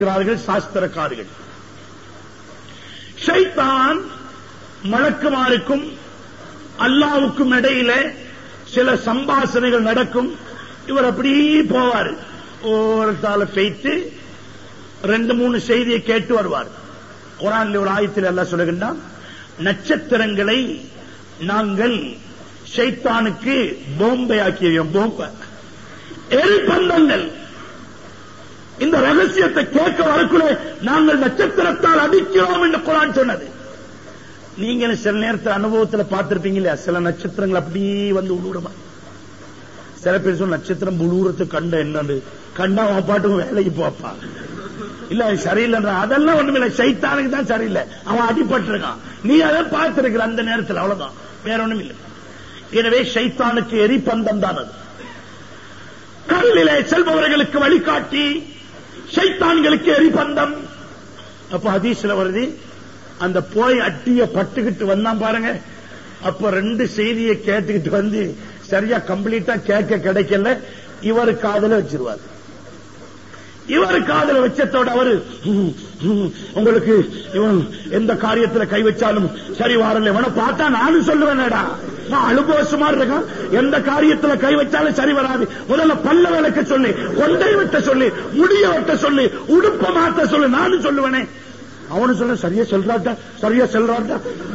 இருக்கிறார்கள் சாஸ்திரக்காரர்கள் ஷைத்தான் மலக்குமாருக்கும் அல்லாவுக்கும் இடையில சில சம்பாசனைகள் நடக்கும் இவர் அப்படி போவார் ஓரத்தால பெய்த்து ரெண்டு மூணு செய்தியை கேட்டு வருவார் குரான்ல ஒரு ஆயத்தில் எல்லாம் சொல்லுகின்றான் நட்சத்திரங்களை நாங்கள் ஷைத்தானுக்கு போம்பை ஆக்கியோம் போம்பை எரிபந்தங்கள் இந்த ரகசியத்தை கேட்க வரக்குள்ள நாங்கள் நட்சத்திரத்தால் அடிக்கிறோம் என்று குரான் சொன்னது நீங்க சில நேரத்தில் அனுபவத்தில் பார்த்திருப்பீங்க இல்லையா சில நட்சத்திரங்கள் அப்படியே வந்து உழுவுறமா சில பேர் சொல்ல நட்சத்திரம் உழுவுறது கண்ட என்னன்னு கண்டா அவன் பாட்டுக்கும் வேலைக்கு போப்பா இல்ல அது சரியில்லைன்ற அதெல்லாம் ஒண்ணுமில்ல சைத்தானுக்கு தான் சரியில்லை அவன் அடிபட்டிருக்கான் நீ அதை பார்த்திருக்கிற அந்த நேரத்தில் அவ்வளவுதான் வேற ஒண்ணும் இல்லை எனவே சைத்தானுக்கு எரிபந்தம் தான் அது கடலிலே செல்பவர்களுக்கு வழிகாட்டி சைத்தான்களுக்கு எரிபந்தம் அப்ப ஹதீஸ்ல வருது அந்த போய் அட்டிய பட்டுக்கிட்டு வந்தான் பாருங்க அப்ப ரெண்டு செய்தியை கேட்டுக்கிட்டு வந்து சரியா கம்ப்ளீட்டா கேட்க கிடைக்கல இவர் காதல வச்சிருவார் இவர் காதல வச்சத்தோட அவரு "ம், ம், உங்களுக்கு இவன் எந்த காரியத்துல கை வச்சாலும் சரி வாரல இவனை பார்த்தா நானும் சொல்லுவேனடா நான் அனுபவசமா இருக்கான் எந்த காரியத்துல கை வச்சாலும் சரி வராது முதல்ல பல்ல விளக்க சொல்லி கொண்டை வெட்ட சொல்லி முடிய வெட்ட சொல்லி உடுப்ப மாத்த சொல்லி நானும் சொல்லுவேனே அவனு சொல்ல சரியா சொல்றாட்டா சரியா சொல்றாட்டா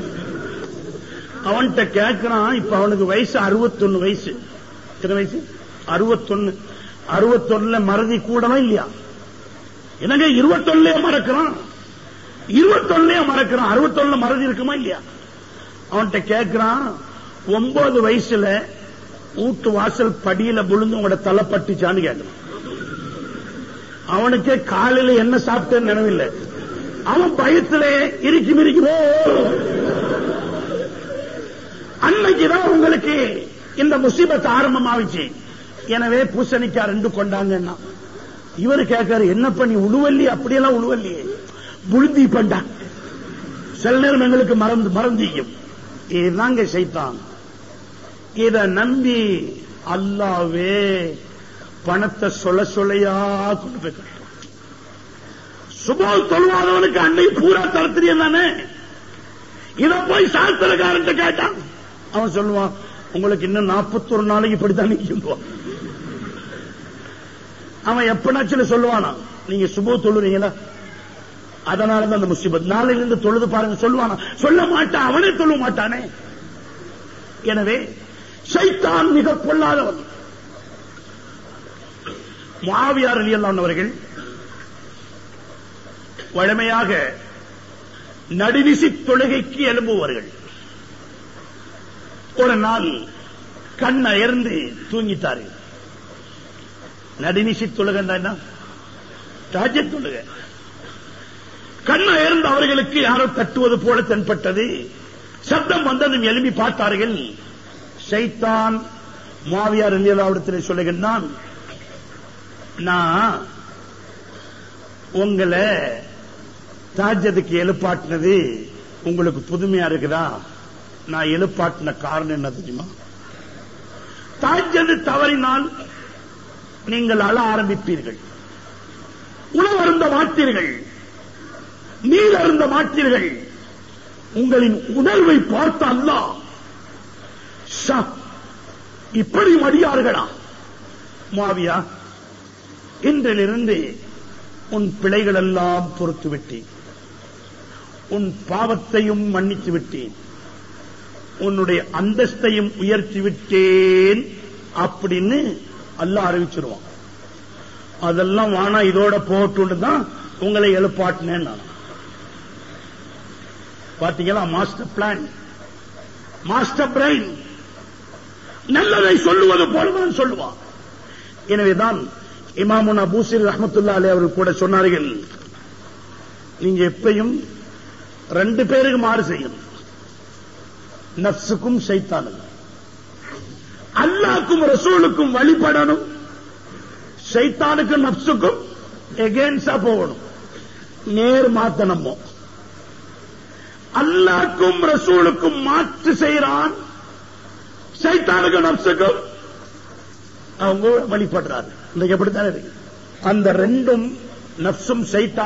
அவன்கிட்ட கேட்கிறான் இப்ப அவனுக்கு வயசு அறுபத்தொன்னு வயசு எத்தனை வயசு அறுபத்தொன்னு அறுபத்தொன்னுல மறதி கூடவா இல்லையா என்னங்க இருபத்தொன்னுலயே மறக்கிறான் இருபத்தொன்னுலயே மறக்கிறான் அறுபத்தொன்னுல மறதி இருக்குமா இல்லையா அவன்கிட்ட கேட்கிறான் ஒன்பது வயசுல வீட்டு வாசல் படியில விழுந்து உங்களோட தலை பட்டுச்சான்னு கேட்கிறான் அவனுக்கே காலையில என்ன சாப்பிட்டேன்னு நினைவில்லை அவன் பயத்திலே இறுக்கி மிரிக்குமோ அன்னைக்குதான் உங்களுக்கு இந்த முசீபத் ஆரம்பமாவிச்சு எனவே பூசணிக்காய் ரெண்டு கொண்டாங்கன்னா இவரு கேட்காரு என்ன பண்ணி உழுவல்லி அப்படியெல்லாம் உழுவல்லியே புழுந்தி பண்டா சில நேரம் எங்களுக்கு மறந்து மறந்தியும் இதுதாங்க சைத்தான் இத நம்பி அல்லாவே பணத்தை சொல்ல சொல்லையா கொண்டு போய் கட்டுறான். சுபோல் தொழுவாதவனுக்கு அன்னை பூரா தரத்திரியம் தானே இத போய் சாஸ்திரக்காரன் கேட்டான் அவன் சொல்லுவான் உங்களுக்கு இன்னும் நாற்பத்தொரு நாளைக்கு இப்படித்தான் நிற்கும் அவன் எப்பனாச்சும் சொல்லுவானா நீங்க சுபோ தொழுறீங்களா அதனாலதான் அந்த முசிபத் நாளையில இருந்து தொழுது பாருங்க சொல்லுவானா சொல்ல மாட்டான் அவனே சொல்ல மாட்டானே எனவே சைத்தான் மிக பொல்லாதவன் மாவியார் அலியல்லான் அவர்கள் வழமையாக நடுவிசி தொழுகைக்கு எழும்புவார்கள் ஒரு நாள் கண் அயர்ந்து தூங்கிட்டார்கள் நடுநிசி தொழுகண்டா ராஜ்ய தொழுக கண் அயர்ந்து அவர்களுக்கு யாரோ தட்டுவது போல தென்பட்டது சப்தம் வந்ததும் எழுப்பி பார்த்தார்கள் சைத்தான் மாவியார் இல்லியலாவிடத்தில் சொல்லுகின்றான் நான் உங்களை தாஜத்துக்கு எழுப்பாட்டினது உங்களுக்கு புதுமையா இருக்குதா நான் எழுப்பாட்டின காரணம் என்ன தெரியுமா தாஜது தவறினால் நீங்கள் அழ ஆரம்பிப்பீர்கள் உணவு அருந்த மாட்டீர்கள் நீர் அருந்த மாட்டீர்கள் உங்களின் உணர்வை பார்த்த அல்லாஹ் ஷா, இப்படி மடியார்களா மாவியா இன்றிலிருந்து உன் பிழைகள் எல்லாம் பொறுத்து விட்டேன் உன் பாவத்தையும் மன்னித்து விட்டேன் உன்னுடைய அந்தஸ்தையும் உயர்த்தி விட்டேன் அப்படின்னு அல்லாஹ் அறிவிச்சிருவான் அதெல்லாம் வானா இதோட போட்டு தான் உங்களை எழுப்பாட்டினேன் நான் பாத்தீங்களா மாஸ்டர் பிளான் மாஸ்டர் பிரைன் நல்லதை சொல்லுவது போலதான் சொல்லுவான் எனவேதான் இமாமுனா பூசிர் ரஹமத்துல்லா அலி அவர்கள் கூட சொன்னார்கள் நீங்க எப்பயும் ரெண்டு பேருக்கு மாறு செய்யணும் நப்சுக்கும் சைத்தானும் அல்லாக்கும் ரசூலுக்கும் வழிபடணும் சைத்தானுக்கும் நப்சுக்கும் எகேன்ஸ்டா போகணும் நேர் மாத்தனமோ அல்லாக்கும் ரசூலுக்கும் மாற்று செய்யறான் சைத்தானுக்கும் நப்சுக்கும் அவங்க வழிபடுறாரு இன்னைக்கு எப்படித்தான் இருக்கு அந்த ரெண்டும் நப்சும் சைத்தான்